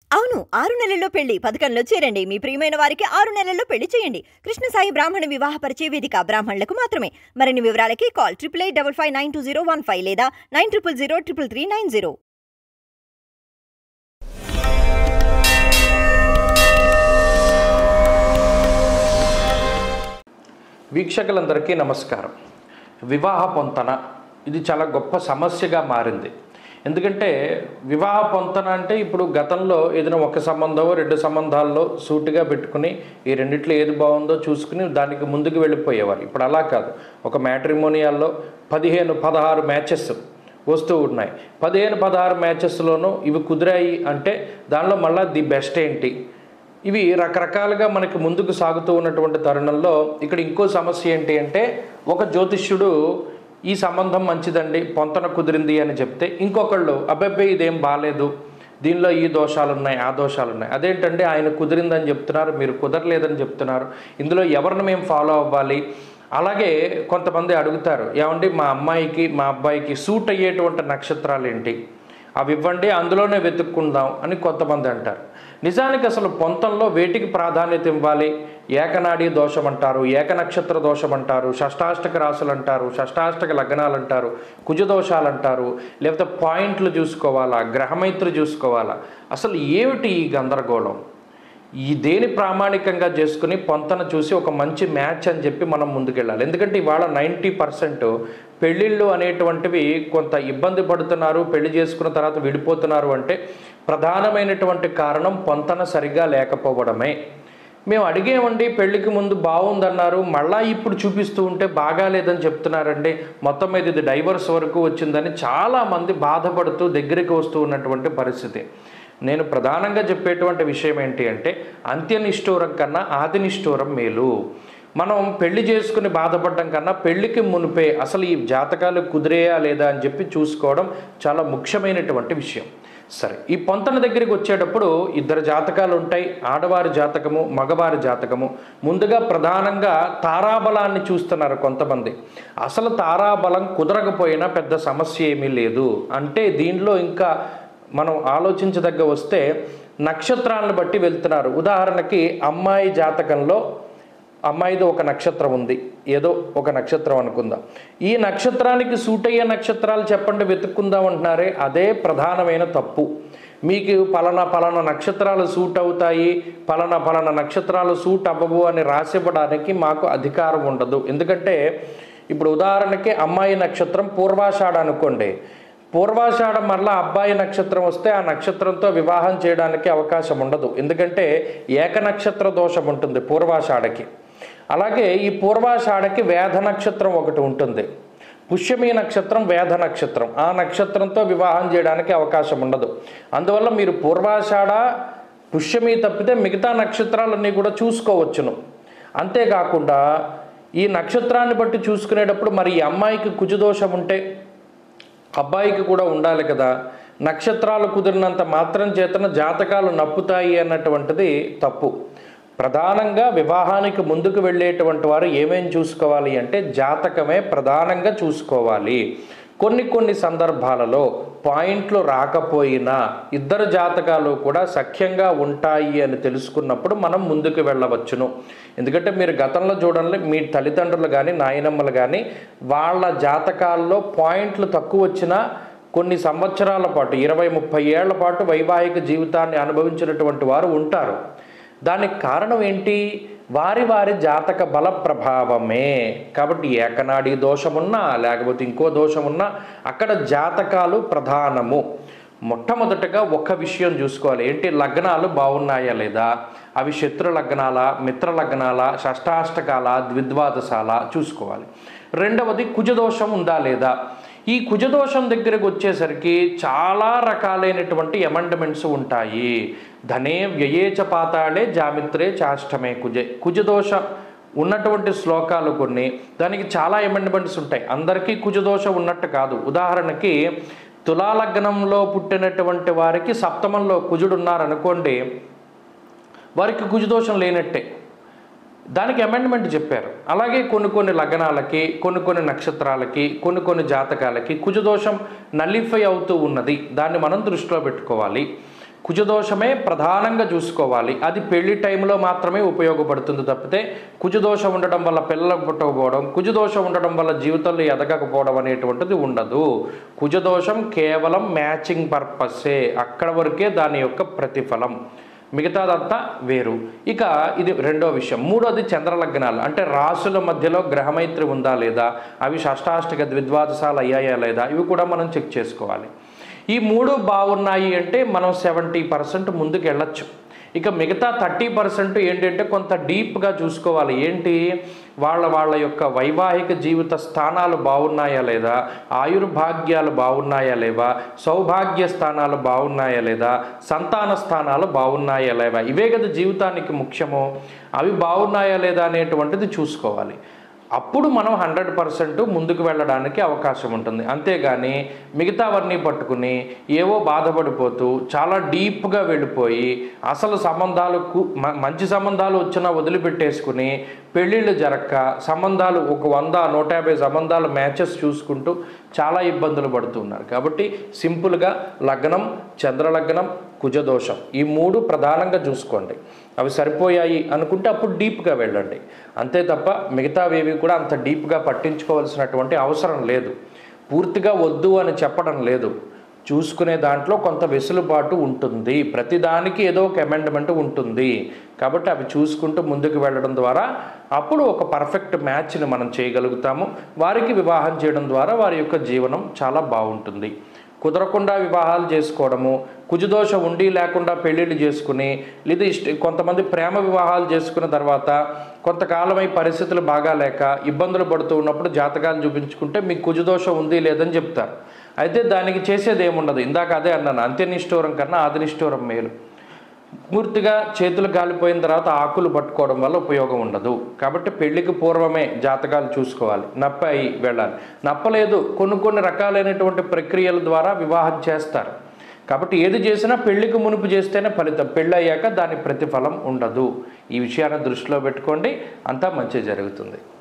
అవును ఆరు నెలల్లో పెళ్లి పథకంలో చేరండి మీ ప్రియమైన వారికి ఆరు నెలల్లో పెళ్లి చేయండి కృష్ణ సాయి బ్రాహ్మణ వివాహ పరిచయ వేదిక బ్రాహ్మణులకు మాత్రమే మరిన్ని వివరాలకి call triple eight double five nine two zero one five లేదా nine triple zero triple three nine zero వీక్షకులందరికీ నమస్కారం వివాహ పొంతన ఇది చాలా గొప్ప సమస్యగా మారింది ఎందుకంటే వివాహ పొంతన అంటే ఇప్పుడు గతంలో ఏదైనా ఒక సంబంధం రెండు సంబంధాల్లో సూటిగా పెట్టుకుని ఈ రెండిట్లో ఏది బాగుందో చూసుకుని దానికి ముందుకు వెళ్ళిపోయేవారు ఇప్పుడు అలా కాదు ఒక మ్యాట్రిమోనియాల్లో పదిహేను పదహారు మ్యాచెస్ వస్తూ ఉన్నాయి పదిహేను పదహారు మ్యాచెస్లోనూ ఇవి కుదిరాయి అంటే దానిలో మళ్ళీ ది బెస్ట్ ఏంటి ఇవి రకరకాలుగా మనకి ముందుకు సాగుతూ ఉన్నటువంటి తరుణంలో ఇక్కడ ఇంకో సమస్య ఏంటి అంటే ఒక జ్యోతిష్యుడు ఈ సంబంధం మంచిదండి పొంతన కుదిరింది అని చెప్తే ఇంకొకళ్ళు అబ్బాయి ఇదేం బాగాలేదు దీనిలో ఈ దోషాలు ఉన్నాయి ఆ దోషాలు ఉన్నాయి అదేంటంటే ఆయన కుదిరిందని చెప్తున్నారు మీరు కుదరలేదని చెప్తున్నారు ఇందులో ఎవరిని మేము ఫాలో అవ్వాలి అలాగే కొంతమంది అడుగుతారు ఏమండి మా అమ్మాయికి మా అబ్బాయికి సూట్ అయ్యేటువంటి నక్షత్రాలు ఏంటి అవి ఇవ్వండి అందులోనే వెతుక్కుందాం అని కొంతమంది అంటారు నిజానికి అసలు పొంతంలో వేటికి ప్రాధాన్యత ఇవ్వాలి ఏకనాడీ దోషం అంటారు ఏకనక్షత్ర దోషం అంటారు షష్టాష్టక రాశులు అంటారు షష్టాష్టక లగ్నాలు అంటారు కుజ దోషాలు అంటారు లేకపోతే పాయింట్లు చూసుకోవాలా గ్రహమైత్రి చూసుకోవాలా అసలు ఏమిటి ఈ గందరగోళం ఈ దేని ప్రామాణికంగా చేసుకుని పొంతన చూసి ఒక మంచి మ్యాచ్ అని చెప్పి మనం ముందుకెళ్ళాలి ఎందుకంటే ఇవాళ నైంటీ పర్సెంట్ పెళ్ళిళ్ళు అనేటువంటివి కొంత ఇబ్బంది పడుతున్నారు పెళ్లి చేసుకున్న తర్వాత విడిపోతున్నారు అంటే ప్రధానమైనటువంటి కారణం పొంతన సరిగా లేకపోవడమే మేము అడిగేమండి పెళ్లికి ముందు బాగుందన్నారు మళ్ళా ఇప్పుడు చూపిస్తూ ఉంటే బాగాలేదని చెప్తున్నారండి మొత్తం మీద ఇది డైవర్స్ వరకు వచ్చిందని చాలామంది బాధపడుతూ దగ్గరికి వస్తూ ఉన్నటువంటి పరిస్థితి నేను ప్రధానంగా చెప్పేటువంటి విషయం ఏంటి అంటే అంత్యనిష్ఠూరం కన్నా ఆదినిష్ఠూరం మేలు మనం పెళ్లి చేసుకుని బాధపడడం కన్నా పెళ్లికి మునిపే అసలు ఈ జాతకాలు కుదిరేయా లేదా అని చెప్పి చూసుకోవడం చాలా ముఖ్యమైనటువంటి విషయం సరే ఈ పొంతన దగ్గరికి వచ్చేటప్పుడు ఇద్దరు జాతకాలు ఉంటాయి ఆడవారి జాతకము మగవారి జాతకము ముందుగా ప్రధానంగా తారాబలాన్ని చూస్తున్నారు కొంతమంది అసలు తారాబలం కుదరకపోయినా పెద్ద సమస్య ఏమీ లేదు అంటే దీనిలో ఇంకా మనం ఆలోచించదగ్గ వస్తే నక్షత్రాలను బట్టి వెళ్తున్నారు ఉదాహరణకి అమ్మాయి జాతకంలో అమ్మాయిది ఒక నక్షత్రం ఉంది ఏదో ఒక నక్షత్రం అనుకుందాం ఈ నక్షత్రానికి సూట్ అయ్యే నక్షత్రాలు చెప్పండి వెతుక్కుందాం అంటున్నారే అదే ప్రధానమైన తప్పు మీకు పలానా పలానా నక్షత్రాలు సూట్ అవుతాయి పలానా పలానా నక్షత్రాలు సూట్ అవ్వవు అని రాసివ్వడానికి మాకు అధికారం ఉండదు ఎందుకంటే ఇప్పుడు ఉదాహరణకి అమ్మాయి నక్షత్రం పూర్వాషాఢ అనుకోండి పూర్వాషాఢ మరలా అబ్బాయి నక్షత్రం వస్తే ఆ నక్షత్రంతో వివాహం చేయడానికి అవకాశం ఉండదు ఎందుకంటే ఏక నక్షత్ర దోషం ఉంటుంది పూర్వాషాఢకి అలాగే ఈ పూర్వాషాఢకి వేధ నక్షత్రం ఒకటి ఉంటుంది పుష్యమి నక్షత్రం వేధ నక్షత్రం ఆ నక్షత్రంతో వివాహం చేయడానికి అవకాశం ఉండదు అందువల్ల మీరు పూర్వాషాఢ పుష్యమి తప్పితే మిగతా నక్షత్రాలన్నీ కూడా చూసుకోవచ్చును అంతేకాకుండా ఈ నక్షత్రాన్ని బట్టి చూసుకునేటప్పుడు మరి ఈ అమ్మాయికి కుజదోషం ఉంటే అబ్బాయికి కూడా ఉండాలి కదా నక్షత్రాలు కుదిరినంత మాత్రం చేతన జాతకాలు నప్పుతాయి అన్నటువంటిది తప్పు ప్రధానంగా వివాహానికి ముందుకు వెళ్ళేటువంటి వారు ఏమేం చూసుకోవాలి అంటే జాతకమే ప్రధానంగా చూసుకోవాలి కొన్ని కొన్ని సందర్భాలలో పాయింట్లు రాకపోయినా ఇద్దరు జాతకాలు కూడా సఖ్యంగా ఉంటాయి అని తెలుసుకున్నప్పుడు మనం ముందుకు వెళ్ళవచ్చును ఎందుకంటే మీరు గతంలో చూడండి మీ తల్లిదండ్రులు కానీ నాయనమ్మలు కానీ వాళ్ళ జాతకాల్లో పాయింట్లు తక్కువ వచ్చినా కొన్ని సంవత్సరాల పాటు ఇరవై ముప్పై ఏళ్ల పాటు వైవాహిక జీవితాన్ని అనుభవించినటువంటి వారు ఉంటారు దానికి కారణం ఏంటి వారి వారి జాతక బల ప్రభావమే కాబట్టి ఏకనాడి దోషమున్నా లేకపోతే ఇంకో దోషమున్నా అక్కడ జాతకాలు ప్రధానము మొట్టమొదటగా ఒక విషయం చూసుకోవాలి ఏంటి లగ్నాలు బాగున్నాయా లేదా అవి శత్రు లగ్నాల మిత్ర లగ్నాల షష్టాష్టకాల ద్విద్వాదశాల చూసుకోవాలి రెండవది కుజదోషం ఉందా లేదా ఈ కుజదోషం దగ్గరకు వచ్చేసరికి చాలా రకాలైనటువంటి అమెండ్మెంట్స్ ఉంటాయి ధనే వ్యయేచ పాతాళే జామిత్రే చాష్టమే కుజే కుజదోషం ఉన్నటువంటి శ్లోకాలు కొన్ని దానికి చాలా అమెండ్మెంట్స్ ఉంటాయి అందరికీ కుజదోషం ఉన్నట్టు కాదు ఉదాహరణకి తులాలగ్నంలో పుట్టినటువంటి వారికి సప్తమంలో కుజుడు ఉన్నారనుకోండి వారికి కుజదోషం లేనట్టే దానికి అమెండ్మెంట్ చెప్పారు అలాగే కొన్ని కొన్ని లగ్నాలకి కొన్ని కొన్ని నక్షత్రాలకి కొన్ని కొన్ని జాతకాలకి కుజదోషం నల్లిఫై అవుతూ ఉన్నది దాన్ని మనం దృష్టిలో పెట్టుకోవాలి కుజదోషమే ప్రధానంగా చూసుకోవాలి అది పెళ్లి టైంలో మాత్రమే ఉపయోగపడుతుంది తప్పితే కుజదోషం ఉండడం వల్ల పిల్లలకు పుట్టకపోవడం కుజదోషం ఉండడం వల్ల జీవితంలో ఎదగకపోవడం అనేటువంటిది ఉండదు కుజదోషం కేవలం మ్యాచింగ్ పర్పస్సే అక్కడ వరకే దాని యొక్క ప్రతిఫలం మిగతాదంతా వేరు ఇక ఇది రెండో విషయం మూడోది చంద్రలగ్నాలు అంటే రాసుల మధ్యలో గ్రహమైత్రి ఉందా లేదా అవి షష్టాష్టక ద్విద్వాదశాలు అయ్యాయా లేదా ఇవి కూడా మనం చెక్ చేసుకోవాలి ఈ మూడు బాగున్నాయి అంటే మనం సెవెంటీ పర్సెంట్ ముందుకు వెళ్ళొచ్చు ఇక మిగతా థర్టీ పర్సెంట్ ఏంటంటే కొంత డీప్గా చూసుకోవాలి ఏంటి వాళ్ళ వాళ్ళ యొక్క వైవాహిక జీవిత స్థానాలు బాగున్నాయా లేదా ఆయుర్భాగ్యాలు బాగున్నాయా లేవా సౌభాగ్య స్థానాలు బాగున్నాయా లేదా సంతాన స్థానాలు బాగున్నాయా లేవా ఇవే కదా జీవితానికి ముఖ్యము అవి బాగున్నాయా లేదా అనేటువంటిది చూసుకోవాలి అప్పుడు మనం హండ్రెడ్ పర్సెంట్ ముందుకు వెళ్ళడానికి అవకాశం ఉంటుంది అంతేగాని మిగతావన్నీ పట్టుకుని ఏవో బాధపడిపోతూ చాలా డీప్గా వెళ్ళిపోయి అసలు సంబంధాలు కు- మ- మంచి సంబంధాలు వచ్చినా వదిలిపెట్టేసుకుని పెళ్ళిళ్ళు జరక్క సంబంధాలు ఒక వంద నూట యాభై సంబంధాలు మ్యాచెస్ చూసుకుంటూ చాలా ఇబ్బందులు పడుతున్నారు కాబట్టి సింపుల్గా లగ్నం చంద్రలగ్నం కుజదోషం ఈ మూడు ప్రధానంగా చూసుకోండి అవి సరిపోయాయి అనుకుంటే అప్పుడు డీప్గా వెళ్ళండి అంతే తప్ప మిగతావేవి కూడా అంత డీప్గా పట్టించుకోవాల్సినటువంటి అవసరం లేదు పూర్తిగా వద్దు అని చెప్పడం లేదు చూసుకునే దాంట్లో కొంత వెసులుబాటు ఉంటుంది ప్రతిదానికి ఏదో ఒక అమెండ్మెంట్ ఉంటుంది కాబట్టి అవి చూసుకుంటూ ముందుకు వెళ్ళడం ద్వారా అప్పుడు ఒక పర్ఫెక్ట్ మ్యాచ్ని మనం చేయగలుగుతాము వారికి వివాహం చేయడం ద్వారా వారి యొక్క జీవనం చాలా బాగుంటుంది కుదరకుండా వివాహాలు చేసుకోవడము కుజదోషం ఉండి లేకుండా పెళ్ళిళ్ళు చేసుకుని లేదా ఇష్ట కొంతమంది ప్రేమ వివాహాలు చేసుకున్న తర్వాత కొంతకాలమై పరిస్థితులు బాగాలేక ఇబ్బందులు పడుతూ ఉన్నప్పుడు జాతకాలు చూపించుకుంటే మీకు కుజదోషం ఉంది లేదని చెప్తారు అయితే దానికి చేసేది ఏముండదు ఇందాక అదే అన్నాను అంత్యనిష్ఠూరం కన్నా ఆదినిష్ఠూరం మేలు పూర్తిగా చేతులు కాలిపోయిన తర్వాత ఆకులు పట్టుకోవడం వల్ల ఉపయోగం ఉండదు కాబట్టి పెళ్లికి పూర్వమే జాతకాలు చూసుకోవాలి నప్పాయి వెళ్ళాలి నప్పలేదు కొన్ని కొన్ని రకాలైనటువంటి ప్రక్రియల ద్వారా వివాహం చేస్తారు కాబట్టి ఏది చేసినా పెళ్లికి మునుపు చేస్తేనే ఫలితం పెళ్ళి అయ్యాక దాని ప్రతిఫలం ఉండదు ఈ విషయాన్ని దృష్టిలో పెట్టుకోండి అంతా మంచి జరుగుతుంది